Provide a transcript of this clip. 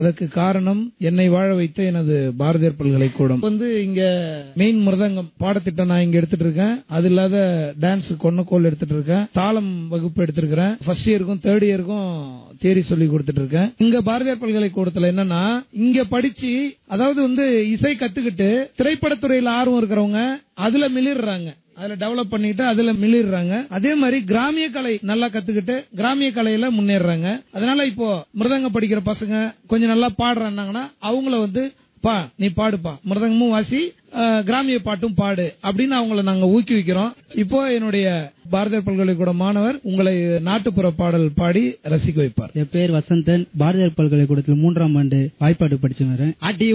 அதற்கு காரணம் என்னை வாழ வைத்த எனது பாரதியார் பல்கலைக்கூடம் வந்து இங்க மெயின் மிருதங்கம் பாடத்திட்டம் நான் இங்க எடுத்துட்டு இருக்கேன் அது இல்லாத டான்ஸ் கொன்னக்கோல் எடுத்துட்டு இருக்கேன் தாளம் வகுப்பு எடுத்திருக்கிறேன் ஃபர்ஸ்ட் இயருக்கும் தேர்ட் இயருக்கும் தேரி சொல்லி கொடுத்துட்டு இருக்கேன் இங்க பாரதியார் பல்கலைக்கூடத்துல என்னன்னா இங்க படிச்சு அதாவது வந்து இசை கத்துக்கிட்டு திரைப்படத்துறையில ஆர்வம் இருக்கிறவங்க அதுல மிளிர்றாங்க அதுல டெவலப் பண்ணிட்டு அதுல மிளிர்றாங்க அதே மாதிரி கிராமிய கலை நல்லா கத்துக்கிட்டு கிராமிய கலையில முன்னேறாங்க அதனால இப்போ மிருதங்க படிக்கிற பசங்க கொஞ்சம் நல்லா பாடுறாங்கன்னா அவங்கள வந்து பா நீ பாடுப்பா மிருதங்கமும் வாசி அஹ், கிராமிய பாட்டும் பாடு அப்படின்னு அவங்கள நாங்க ஊக்குவிக்கிறோம் இப்போ என்னுடைய பாரதியார் பல்கலைக்கூட மாணவர் உங்களை நாட்டுப்புற பாடல் பாடி ரசிக்க வைப்பார் என் பேர் வசந்தன் பாரதியார் பல்கலைக்கூடத்தில் மூன்றாம் ஆண்டு வாய்ப்பாடு படிச்சு வரேன் அடி